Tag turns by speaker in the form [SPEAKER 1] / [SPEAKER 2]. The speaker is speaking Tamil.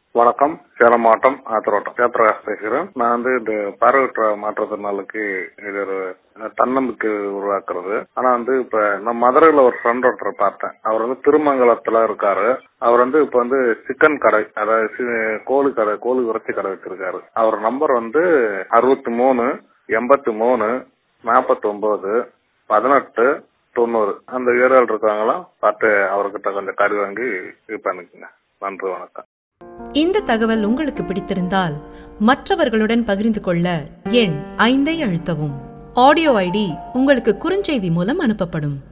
[SPEAKER 1] வணக்கம் சேலம் மாவட்டம் ஆத்திரோட்டம் சேத்ரகாஷ் பேசுகிறேன் நான் வந்து இந்த பார்வையற்ற மாற்றுத்திறனாளுக்கு இது ஒரு தன்னம்பிக்கை உருவாக்குறது ஆனா வந்து இப்ப நான் மதுரையில ஒரு ஃப்ரெண்ட் ஒருத்தர் பார்த்தேன் அவர் வந்து திருமங்கலத்துல இருக்காரு அவர் வந்து இப்ப வந்து சிக்கன் கடை அதாவது சி- கோழி கடை கோழி உரைச்சி கடை வச்சிருக்காரு அவர் நம்பர் வந்து அறுபத்தி மூணு எண்பத்தி மூணு நாற்பத்தி ஒன்பது பதினெட்டு தொண்ணூறு அந்த ஏரியாவில் இருக்காங்களா பார்த்து அவர்கிட்ட கொஞ்சம் கறி வாங்கி இது பண்ணிக்கோங்க நன்றி வணக்கம்
[SPEAKER 2] இந்த தகவல் உங்களுக்கு பிடித்திருந்தால் மற்றவர்களுடன் பகிர்ந்து கொள்ள எண் ஐந்தை அழுத்தவும் ஆடியோ ஐடி உங்களுக்கு குறுஞ்செய்தி மூலம் அனுப்பப்படும்